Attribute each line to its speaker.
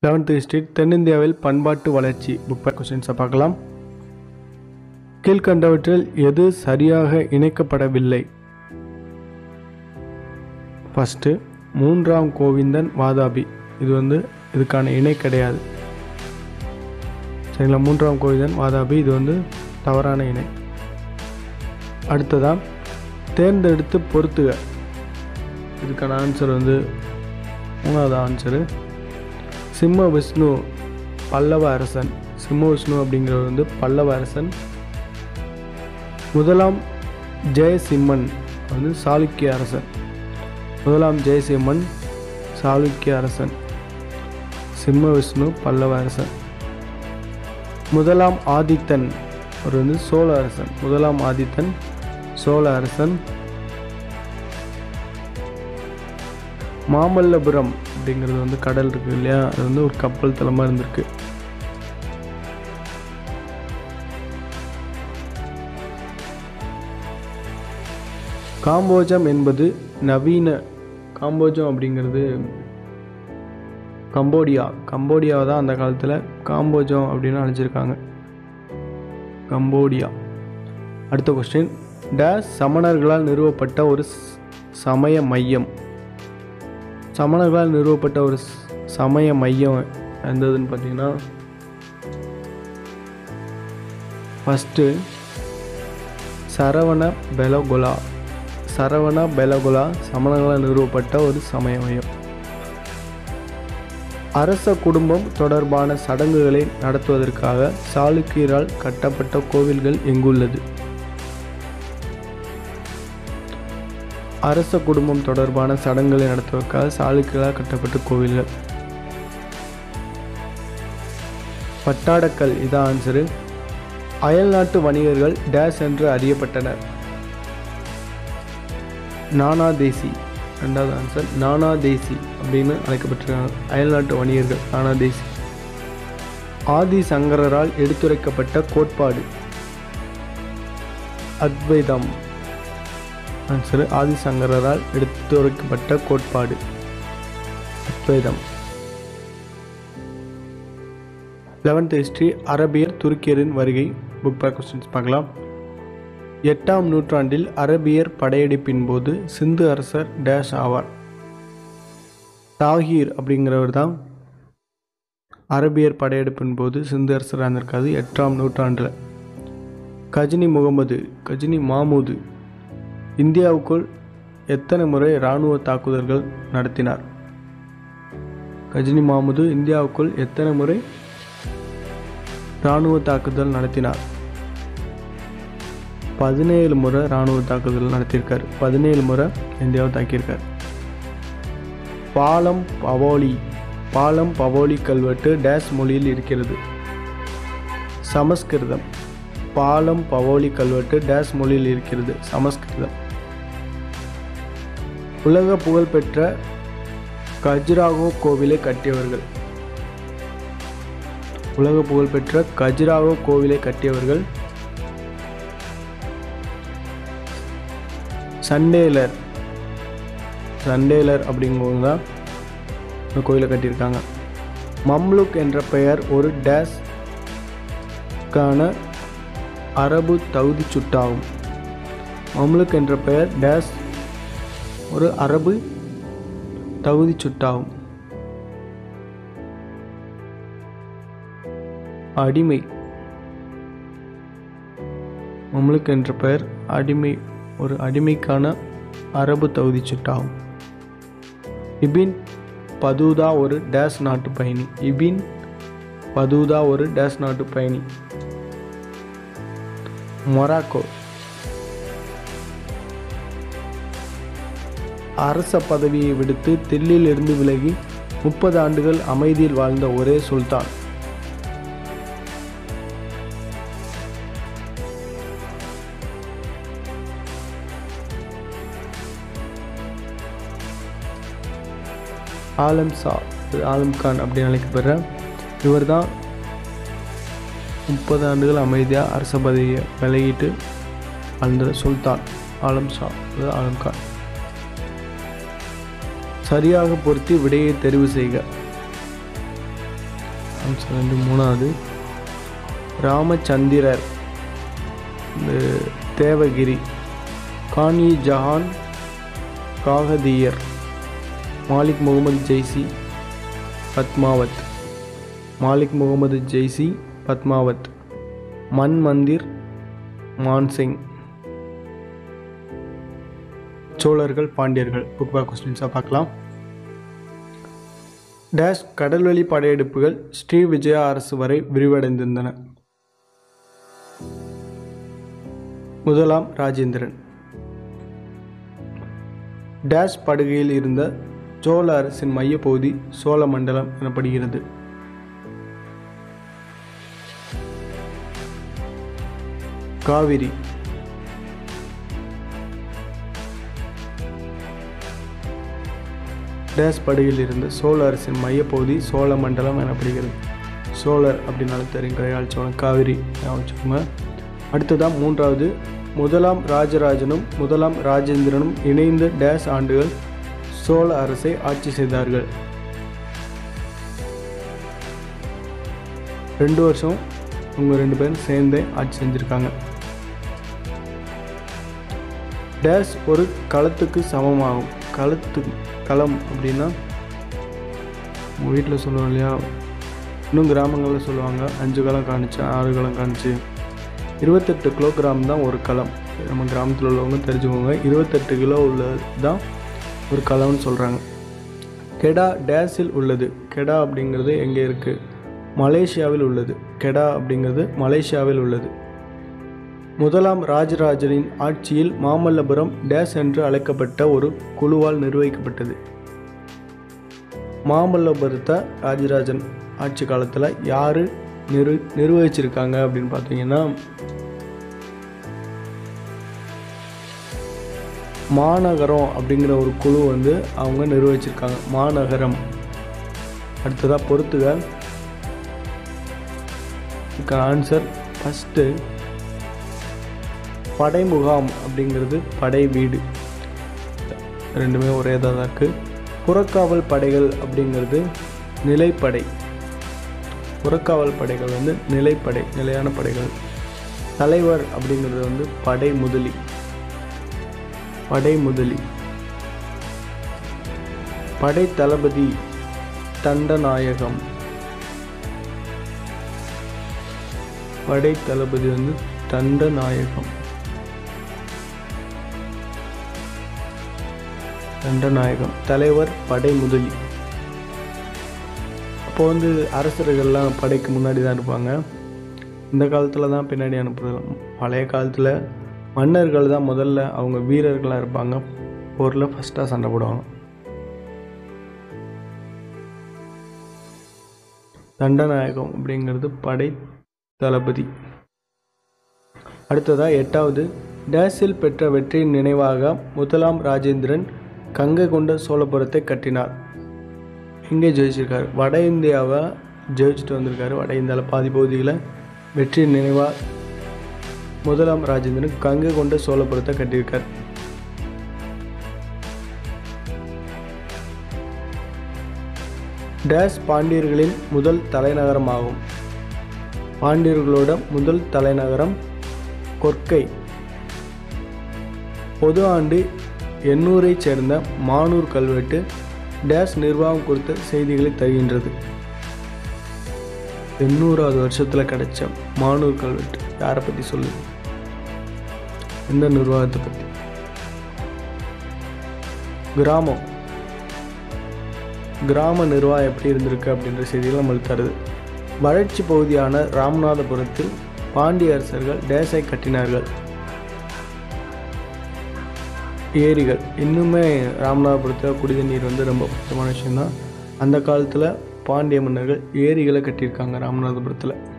Speaker 1: eleventh history தென்னிந்தியாவில் பண்பாட்டு வளர்ச்சி புக் பேக் கொஸ்டின்ஸை பார்க்கலாம் கீழ்கண்டவற்றில் எது சரியாக இணைக்கப்படவில்லை ஃபஸ்ட்டு மூன்றாம் கோவிந்தன் வாதாபி இது வந்து இதுக்கான இணை கிடையாது சரிங்களா மூன்றாம் கோவிந்தன் வாதாபி இது வந்து தவறான இணை அடுத்ததாக தேர்ந்தெடுத்து பொறுத்துக இதுக்கான ஆன்சர் வந்து மூணாவது ஆன்சரு சிம்ம விஷ்ணு பல்லவ அரசன் சிம்ம விஷ்ணு அப்படிங்கிறவர் வந்து பல்லவ அரசன் முதலாம் ஜெயசிம்மன் வந்து சாளுக்கிய அரசன் முதலாம் ஜெயசிம்மன் சாளுக்கிய அரசன் சிம்ம விஷ்ணு பல்லவ அரசன் முதலாம் ஆதித்தன் அவர் வந்து சோழ அரசன் முதலாம் ஆதித்தன் சோழ அரசன் மாமல்லபுரம் அப்படிங்கிறது வந்து கடல் இருக்கு இல்லையா அது வந்து ஒரு கப்பல் தளமாக இருந்திருக்கு காம்போஜம் என்பது நவீன காம்போஜம் அப்படிங்கிறது கம்போடியா கம்போடியாவை தான் அந்த காலத்தில் காம்போஜம் அப்படின்னு அழைச்சிருக்காங்க கம்போடியா அடுத்த கொஸ்டின் டேஸ் சமணர்களால் நிறுவப்பட்ட ஒரு ஸ்- சமய மையம் சமணர்களால் நிறுவப்பட்ட ஒரு ஸ்- சமய மையம் எந்ததுன்னு பார்த்தீங்கன்னா ஃபஸ்ட்டு சரவண பெலகுலா சரவண பெலகுலா சமணங்களால் நிறுவப்பட்ட ஒரு சமய மையம் அரச குடும்பம் தொடர்பான சடங்குகளை நடத்துவதற்காக சாளுக்கியரால் கட்டப்பட்ட கோவில்கள் எங்குள்ளது அரச குடும்பம் தொடர்பான சடங்குகளை நடத்துவதற்காக சாளுக்கியரால் கட்டப்பட்ட கோவில்கள் பட்டாடக்கல் இதான் ஆன்சரு அயல்நாட்டு வணிகர்கள் டேஸ் என்று அறியப்பட்டனர் நானா தேசி ரெண்டாவது ஆன்சர் நானா தேசி அப்படின்னு அழைக்கப்பட்டிருக்காங்க அயல்நாட்டு வணிகர்கள் நானா தேசி ஆதி சங்கரரால் எடுத்துரைக்கப்பட்ட கோட்பாடு அத்வைதம் ஆன்சர் ஆதி சங்கரரால் எடுத்துரைக்கப்பட்ட கோட்பாடு அத்வைதம் லெவன்த் ஹிஸ்ட்ரி அரபியர் துருக்கியரின் வருகை புக் பேக் கொஸ்டின்ஸ் பார்க்கலாம் எட்டாம் நூற்றாண்டில் அரபியர் படையெடுப்பின் போது சிந்து அரசர் டேஷ் ஆவார் தாகீர் அப்படிங்கிறவர் தான் அரபியர் படையெடுப்பின் போது சிந்து அரசராக இருந்திருக்காது எட்டாம் நூற்றாண்டில் கஜினி முகமது கஜினி மாமூது இந்தியாவுக்குள் எத்தனை முறை இராணுவ தாக்குதல்கள் நடத்தினார் கஜினி மாமுது இந்தியாவுக்குள் எத்தனை முறை இராணுவ தாக்குதல் நடத்தினார் பதினேழு முறை இராணுவ தாக்குதல் நடத்தியிருக்கார் பதினேழு முறை இந்தியாவை தாக்கியிருக்கார் பாலம் பவோலி பாலம் பவோலி கல்வெட்டு டேஷ் மொழியில் இருக்கிறது சமஸ்கிருதம் பாலம் பவோலி கல்வெட்டு டேஷ் மொழியில் இருக்கிறது சமஸ்கிருதம் உலக புகழ்பெற்ற கஜுராகோ கோவிலை கட்டியவர்கள் உலக புகழ்பெற்ற கஜுராகோ கோவிலை கட்டியவர்கள் சண்டேலர் சண்டேலர் அப்படிங்கிறவங்க தான் இந்த கோயிலை கட்டியிருக்காங்க மம்லுக் என்ற பெயர் ஒரு டேஸ் க்கான அரபு தகுதி சுட்டாகும் மம்லுக் என்ற பெயர் டேஸ் ஒரு அரபு தகுதி சுட்டாகும் அடிமை மம்லுக் என்ற பெயர் அடிமை ஒரு அடிமைக்கான அரபு தகுதி சுட்டாகும் இபின் பதூதா ஒரு டேஸ் நாட்டு பயணி இபின் பதூதா ஒரு டேஸ் நாட்டு பயணி மொராக்கோ அரச பதவியை விடுத்து தில்லியிலிருந்து விலகி முப்பது ஆண்டுகள் அமைதியில் வாழ்ந்த ஒரே சுல்தான் ஆலம் ஷா ஆலம் கான் அப்படின்னு அழைக்கப்படுற இவர் தான் முப்பது ஆண்டுகள் அமைதியாக அரச பதவியை விலகிட்டு அந்த சுல்தான் ஆலம் ஷா அதாவது ஆலம் கான் சரியாக பொருத்தி விடையை தெரிவு செய்க ஆன்சர் வந்து மூணாவது ராமச்சந்திரர் இந்த தேவகிரி கானி ஜஹான் காகதியர் மாலிக் முகமது ஜெய்சி பத்மாவத் மாலிக் முகமது ஜெய்சி பத்மாவத் மன் மந்திர் மான்சிங் சோழர்கள் பாண்டியர்கள் புக் பேக் கொஸ்டின்ஸாக பார்க்கலாம் டேஷ் கடல்வழி படையெடுப்புகள் ஸ்ரீ விஜயா அரசு வரை விரிவடைந்திருந்தன முதலாம் ராஜேந்திரன் டேஷ் படுகையில் இருந்த சோழ அரசின் மையப்பகுதி சோழ மண்டலம் எனப்படுகிறது காவிரி டேஷ் படுகையில் இருந்த சோழ அரசின் மையப்பகுதி சோழ மண்டலம் எனப்படுகிறது சோழர் அப்படின்னாலும் தெரியும் கரையாள் சோழன் காவிரி ஞாபகம் வச்சுக்கோங்க அடுத்ததான் மூன்றாவது முதலாம் ராஜராஜனும் முதலாம் ராஜேந்திரனும் இணைந்து டேஷ் ஆண்டுகள் சோழ அரசை ஆட்சி செய்தார்கள் ரெண்டு வருஷம் இவங்க ரெண்டு பேரும் சேர்ந்தே ஆட்சி செஞ்சுருக்காங்க டேஷ் ஒரு களத்துக்கு சமமாகும் களத்து களம் அப்படின்னா உங்கள் வீட்டில் சொல்லுவோம் இல்லையா இன்னும் கிராமங்களில் சொல்லுவாங்க அஞ்சு களம் காணிச்சு ஆறு களம் காணிச்சு இருபத்தெட்டு கிலோகிராம் தான் ஒரு களம் நம்ம கிராமத்தில் உள்ளவங்க தெரிஞ்சுக்கோங்க இருபத்தெட்டு கிலோ உள்ளது தான் ஒரு களம்னு சொல்கிறாங்க கெடா டேஸில் உள்ளது கெடா அப்படிங்கிறது எங்கே இருக்குது மலேசியாவில் உள்ளது கெடா அப்படிங்கிறது மலேசியாவில் உள்ளது முதலாம் ராஜராஜனின் ஆட்சியில் மாமல்லபுரம் டேஸ் என்று அழைக்கப்பட்ட ஒரு குழுவால் நிர்வகிக்கப்பட்டது மாமல்லபுரத்தை ராஜராஜன் ஆட்சி காலத்தில் யார் நிரு நிர்வகிச்சிருக்காங்க அப்படின்னு பார்த்தீங்கன்னா மாநகரம் அப்படிங்கிற ஒரு குழு வந்து அவங்க நிர்வகிச்சிருக்காங்க மாநகரம் அடுத்ததாக பொறுத்துக இதுக்கு ஆன்சர் ஃபஸ்ட்டு படை முகாம் அப்படிங்கிறது படை வீடு ரெண்டுமே ஒரே தான் இருக்குது புறக்காவல் படைகள் அப்படிங்கிறது நிலைப்படை புறக்காவல் படைகள் வந்து நிலைப்படை நிலையான படைகள் தலைவர் அப்படிங்கிறது வந்து படை முதலி படை முதலி படை தளபதி தண்டநாயகம் படை தளபதி வந்து தண்டநாயகம் தண்டநாயகம் தலைவர் படை முதலி அப்போ வந்து அரசர்கள்லாம் படைக்கு முன்னாடி தான் இருப்பாங்க இந்த காலத்தில் தான் பின்னாடி அனுப்புறது பழைய காலத்தில் மன்னர்கள் தான் முதல்ல அவங்க வீரர்களாக இருப்பாங்க போரில் ஃபஸ்ட்டாக சண்டை போடுவாங்க தண்டநாயகம் அப்படிங்கிறது படை தளபதி அடுத்ததாக எட்டாவது டேஸில் பெற்ற வெற்றியின் நினைவாக முதலாம் ராஜேந்திரன் கங்கை கொண்ட சோழபுரத்தை கட்டினார் எங்கே ஜெயிச்சிருக்காரு வட இந்தியாவை ஜெயிச்சுட்டு வந்திருக்காரு வட இந்தியாவில் பாதி பகுதியில் வெற்றியின் நினைவாக முதலாம் ராஜேந்திரன் கங்கை கொண்ட சோழபுரத்தை கட்டியிருக்கார் டேஸ் பாண்டியர்களின் முதல் தலைநகரமாகும் பாண்டியர்களோட முதல் தலைநகரம் கொர்க்கை பொது ஆண்டு எண்ணூரைச் சேர்ந்த மானூர் கல்வெட்டு டேஸ் நிர்வாகம் குறித்த செய்திகளை தருகின்றது எண்ணூறாவது வருஷத்தில் கிடைச்ச மானூர் கல்வெட்டு யாரை பற்றி சொல்லுது எந்த நிர்வாகத்தை பற்றி கிராமம் கிராம நிர்வாகம் எப்படி இருந்திருக்கு அப்படின்ற செய்திகள் நம்மளுக்கு தருது வறட்சி பகுதியான ராமநாதபுரத்தில் பாண்டிய அரசர்கள் டேஸை கட்டினார்கள் ஏரிகள் இன்னுமே ராமநாதபுரத்தில் குடித நீர் வந்து ரொம்ப முக்கியமான விஷயம்தான் அந்த காலத்தில் பாண்டிய மன்னர்கள் ஏரிகளை கட்டியிருக்காங்க ராமநாதபுரத்தில்